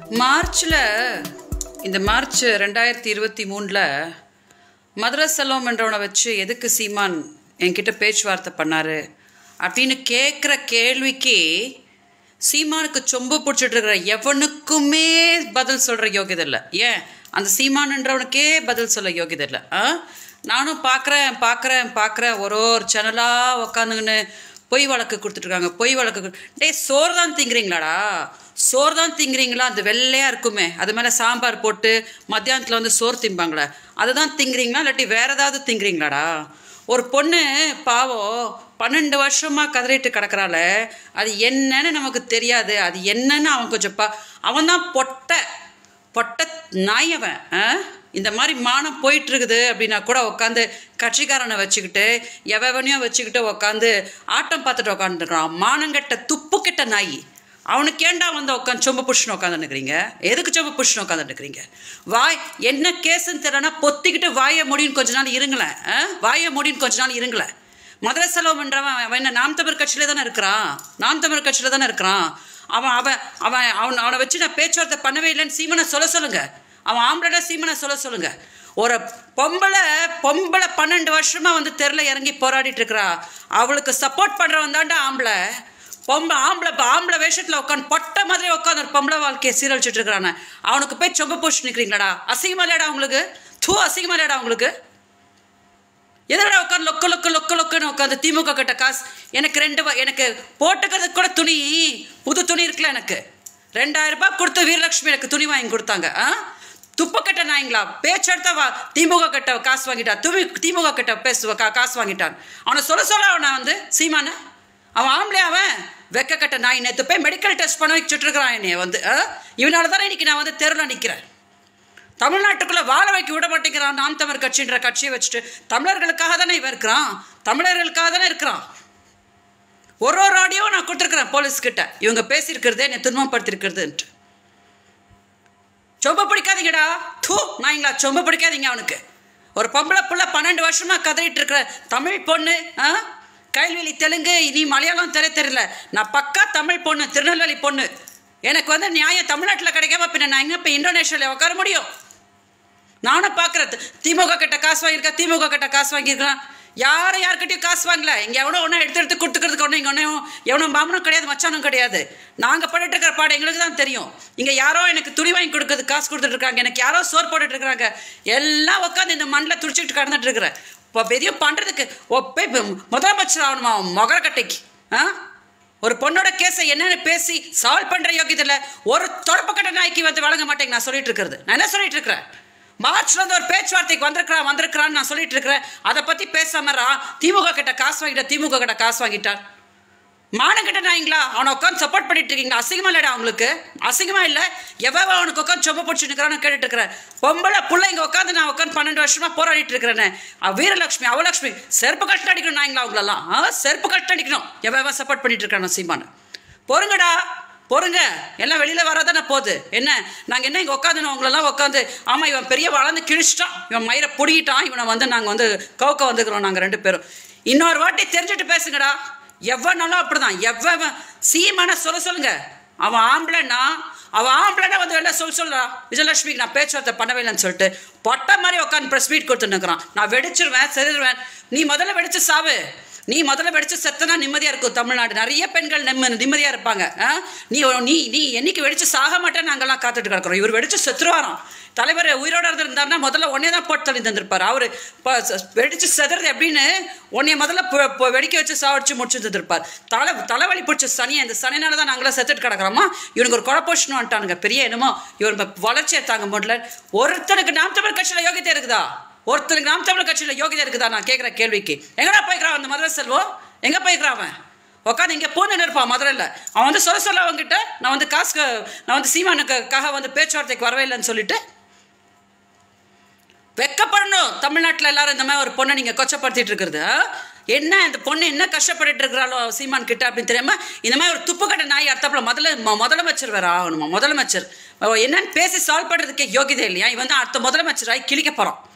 மார்ச்சில் இந்த மார்ச் ரெண்டாயிரத்தி இருபத்தி மூணில் மதுரை செல்வம் என்றவனை வச்சு எதுக்கு சீமான் என்கிட்ட பேச்சுவார்த்தை பண்ணாரு அப்படின்னு கேட்குற கேள்விக்கு சீமானுக்கு சொம்பு பிடிச்சிட்டு இருக்கிற எவனுக்குமே பதில் சொல்கிற யோகியதை இல்லை ஏன் அந்த சீமான்ன்றவனுக்கே பதில் சொல்ல யோகியதை இல்லை ஆ நானும் பார்க்குறேன் பார்க்குறேன் பார்க்குறேன் ஒரு ஒரு சேனலாக உக்காந்துங்கன்னு பொய் வழக்கு கொடுத்துட்ருக்காங்க பொய் வழக்கு கொடு- டேய் சோறு தான் திங்கிறீங்களாடா சோறு தான் திங்கிறீங்களா அந்த வெள்ளையாக இருக்குமே அது மேலே சாம்பார் போட்டு மத்தியானத்தில் வந்து சோறு திம்பாங்களே அதுதான் திங்கிறீங்களா இல்லாட்டி வேற ஏதாவது திங்கிறீங்களாடா ஒரு பொண்ணு பாவம் பன்னெண்டு வருஷமா கதறிட்டு கிடக்குறால அது என்னன்னு நமக்கு தெரியாது அது என்னன்னு அவன் கொஞ்சம் பா அவன் தான் பொட்டை பொட்டை நாய் அவன் ஆ? இந்த மாதிரி மானம் போயிட்டு இருக்குது அப்படின்னா கூட உட்காந்து கட்சிக்காரனை வச்சுக்கிட்டு எவனையும் வச்சுக்கிட்டு உட்காந்து ஆட்டம் பார்த்துட்டு உட்காந்துருக்கான் மானங்கெட்ட துப்பு கெட்ட நாய் அவனுக்கு ஏன்டா வந்து உட்காந்து சொம்பு புஷ்னு உட்காந்துருக்கிறீங்க எதுக்கு சொம்பு புஷ்னு உட்காந்துருக்கிறீங்க வாய் என்ன கேஸுன்னு தெரியலனா பொத்திக்கிட்டு வாயை முடின்னு கொஞ்ச நாள் இருங்களேன் ஆ? வாயை முடின்னு கொஞ்ச நாள் இருங்களேன் மதுரை செலவுன்றவன் அவன் என்ன நாம் தமிழ் கட்சியில தானே இருக்கிறான் நாம் தமிழ் கட்சியில தானே இருக்கிறான் அவன் அவன் அவன் அவன் அவனை வச்சு நான் பேச்சுவார்த்தை பண்ணவே இல்லைன்னு சீமனை சொல்ல சொல்லுங்க அவன் ஆம்பளை சீமனை சொல்ல சொல்லுங்க ஒரு பொம்பளை பொம்பளை பன்னெண்டு வருஷமா வந்து தெருல இறங்கி போராடிட்டு இருக்கிறா அவளுக்கு சப்போர்ட் பண்றவன் தாண்டா ஆம்பளை பொம்பளை ஆம்பளை ஆம்பளை வேஷத்துல உட்காந்து பொட்டை மாதிரி உட்காந்து ஒரு பொம்பளை வாழ்க்கையை சீரழிச்சிட்டு இருக்கிறானே அவனுக்கு போய் சொம்ப போச்சு நிற்கிறீங்களாடா அசிங்கமா இல்லையாடா உங்களுக்கு தூ அசிங்கமா இல்லையாடா உங்களுக்கு எதடா உட்காந்து லொக்க லொக்க லொக்க லொக்கன்னு உட்காந்து திமுக கிட்ட காசு எனக்கு ரெண்டு வ- எனக்கு போட்டுக்கிறதுக்கு கூட துணி புது துணி இருக்குல்ல எனக்கு ரெண்டாயிரம் ரூபாய் கொடுத்து வீரலட்சுமி எனக்கு துணி வாங்கி கொடுத்தாங்க ஆ துப்பக்கட்ட நாய்ங்களா பேச்செடுத்த வா திமுக கிட்ட காசு வாங்கிட்டான் துமி திமுக கிட்ட பேசுவ கா காசு வாங்கிட்டான் அவனை சொல்ல சொல்ல அவனை வந்து சீமான அவன் ஆம்பளை அவன் வெக்க கட்ட நாய் நேற்று போய் மெடிக்கல் டெஸ்ட் பண்ண வச்சுட்டு இருக்கிறான் என்னைய வந்து ஆ? இவனால தானே இன்னைக்கு நான் வந்து தெருவில் நிற்கிறேன் தமிழ்நாட்டுக்குள்ள வாழ வைக்க விட மாட்டேங்கிறான் நாம் தமிழ் கட்சின்ற கட்சியை வச்சுட்டு தமிழர்களுக்காக தானே இவன் இருக்கிறான் தமிழர்களுக்காக தானே இருக்கிறான் ஒரு ஒரு ஆடியோவும் நான் கொடுத்துருக்குறேன் போலீஸ் கிட்ட இவங்க பேசியிருக்கிறது என்னை துன்பப்படுத்திருக்கிறதுன்ட்டு சொம்ப பிடிக்காதீங்கடா தூ நாய்ங்களா சொம்ப பிடிக்காதீங்க அவனுக்கு ஒரு பொம்பளை புள்ள பன்னெண்டு வருஷமா கதறிட்டு இருக்கிற தமிழ் பொண்ணு ஆ கைல்வெளி தெலுங்கு நீ மலையாளம் தெரிய தெரியல நான் பக்கா தமிழ் பொண்ணு திருநெல்வேலி பொண்ணு எனக்கு வந்து நியாயம் தமிழ்நாட்டில் கிடைக்காம பின்ன நான் எங்கே இப்போ இந்தோனேஷியாவில் உட்கார முடியும் நானும் பார்க்குறேன் திமுக கிட்ட காசு வாங்கியிருக்கேன் திமுக கிட்ட காசு வாங்கியிருக்கான் யாரும் யார்கிட்டயும் காசு வாங்கல இங்கே எவனோ ஒன்றும் எடுத்து எடுத்து கொடுத்துக்கிறதுக்கு ஒன்றும் இங்கே ஒன்றும் எவனோ மாமனும் கிடையாது மச்சானும் கிடையாது நாங்கள் பண்ணிட்டு இருக்கிற பாடம் எங்களுக்கு தான் தெரியும் இங்கே யாரோ எனக்கு துணி வாங்கி கொடுக்குறது காசு கொடுத்துட்டு இருக்காங்க எனக்கு யாரோ சோறு போட்டுட்டு இருக்காங்க எல்லாம் உட்காந்து இந்த மண்ணில் துடிச்சிட்டு கடந்துட்டு இருக்கிறேன் இப்போ பெரிய பண்ணுறதுக்கு ஒப்பே முதலமைச்சர் ஆகணுமா மொகரக்கட்டைக்கு ஆ ஒரு பொண்ணோட கேஸை என்னன்னு பேசி சால்வ் பண்ற யோகியத்தில் ஒரு தொடப்பக்கட்ட நாய்க்கு வந்து வழங்க மாட்டேங்க நான் சொல்லிட்டு இருக்கிறது நான் என்ன சொல்லிட்டு இருக்கிறேன் மார்ச்ல இருந்து ஒரு பேச்சுவார்த்தைக்கு வந்திருக்கிறான் வந்திருக்கிறான்னு நான் சொல்லிட்டு இருக்கிறேன் அதை பத்தி பேசாம ரா திமுக கிட்ட காசு வாங்கிட்டான் திமுக கிட்ட காசு வாங்கிட்டான் மானங்கிட்ட நாய்ங்களா அவனை உட்காந்து சப்போர்ட் பண்ணிட்டு இருக்கீங்களா அசிங்கமா இல்லடா அவங்களுக்கு அசிங்கமா இல்ல எவ்வளவு அவனுக்கு உட்காந்து சொம்ப பிடிச்சி நிற்கிறான்னு கேட்டுட்டு இருக்கிறேன் பொம்பளை பிள்ளைங்க உட்காந்து நான் உட்காந்து பன்னெண்டு வருஷமா போராடிட்டு இருக்கிறேனே அவ வீரலட்சுமி அவலட்சுமி செருப்பு கஷ்டம் அடிக்கணும் நாய்ங்களா அவங்களெல்லாம் ஆ, செருப்பு கஷ்டம் அடிக்கணும் எவ்வளவு சப்போர்ட் பண்ணிட்டு இருக்கிறான் சீமான் பொறுங்கடா பொறுங்க எல்லாம் வெளியில வராதானே போகுது என்ன நாங்க என்ன இங்க உட்காந்து உங்களெல்லாம் உட்காந்து ஆமா இவன் பெரிய வளர்ந்து கிழிச்சிட்டான் இவன் மயிரை பிடிக்கிட்டான் இவனை வந்து நாங்க வந்து கவுக்க வந்துக்கிறோம் நாங்க ரெண்டு பேரும் இன்னொரு வாட்டி தெரிஞ்சுட்டு பேசுங்கடா எவ்வளோனாலும் அப்படிதான் எவ்வளவு சீமான சொல்ல சொல்லுங்க அவன் ஆம்பளைன்னா அவன் ஆம்பளைனா வந்து வெளில சொல்ல சொல்லா விஜயலட்சுமிக்கு நான் பேச்சுவார்த்தை பண்ணவே இல்லைன்னு சொல்லிட்டு பொட்டை மாதிரி உட்காந்து ப்ரெஸ் மீட் கொடுத்துன்னுக்குறான் நான் வெடிச்சிருவேன் செதிருவேன் நீ முதல்ல வெடிச்சு சாவு நீ முதல்ல வெடிச்சு செத்தனா நிம்மதியா இருக்கும் தமிழ்நாடு நிறைய பெண்கள் நிம்ம நிம்மதியா இருப்பாங்க ஆ? நீ நீ நீ என்னைக்கு வெடிச்சு சாக மாட்டேன்னு நாங்கெல்லாம் காத்துட்டு கிடக்குறோம் இவர் வெடிச்சு செத்துருவாராம் தலைவர் உயிரோட இருந்திருந்தாருன்னா முதல்ல ஒன்னே தான் போட்டு தள்ளி தந்திருப்பாரு அவரு இப்போ வெடிச்சு செதுறது எப்படின்னு உன்னைய முதல்ல பொ- பொ- வெடிக்க வச்சு சாவடிச்சு முடிச்சு தந்திருப்பார் தலை தலைவலி பிடிச்ச சனியை இந்த சனினால தான் நாங்களாம் செத்துட்டு கிடக்குறோமா இவனுக்கு ஒரு குழப்போஷன் வந்துட்டானுங்க பெரிய என்னமோ இவர் வளர்ச்சியை தாங்க முடியல ஒருத்தனுக்கு நாம் தமிழ் கட்சியில் யோகியத்தை இருக்குதா ஒருத்தனுக்கு நாம் தமிழ் கட்சியில் யோகியதை இருக்குதா நான் கேட்குற கேள்விக்கு எங்கடா போய்க்கிறான் அந்த மதுரை செல்வம் எங்கே போய்க்கிறான் அவன் உட்காந்து இங்கே பூந்து இருப்பான் மதுரையில் அவன் வந்து சொல்ல சொல்ல அவன்கிட்ட நான் வந்து காசுக்கு நான் வந்து சீமானுக்காக வந்து பேச்சுவார்த்தைக்கு வரவே இல்லைன்னு சொல்லிட்டு வெக்கப்படணும் தமிழ்நாட்டில் எல்லாரும் இந்த மாதிரி ஒரு பொண்ணை நீங்கள் கொச்சப்படுத்திட்டு இருக்கிறது ஆ? என்ன இந்த பொண்ணு என்ன கஷ்டப்பட்டுட்டு இருக்கிறாளோ சீமான் கிட்ட அப்படின்னு தெரியாம இந்த மாதிரி ஒரு துப்புக்கட்ட நாய் அர்த்தப்பில் முதல்ல ம- முதலமைச்சர் வேற ஆகணுமா முதலமைச்சர் அவ என்னன்னு பேசி சால்வ் பண்ணுறதுக்கே யோகியதை இல்லையா இவன் வந்து அடுத்த முதலமைச்சராகி கிழிக்க போகிறான்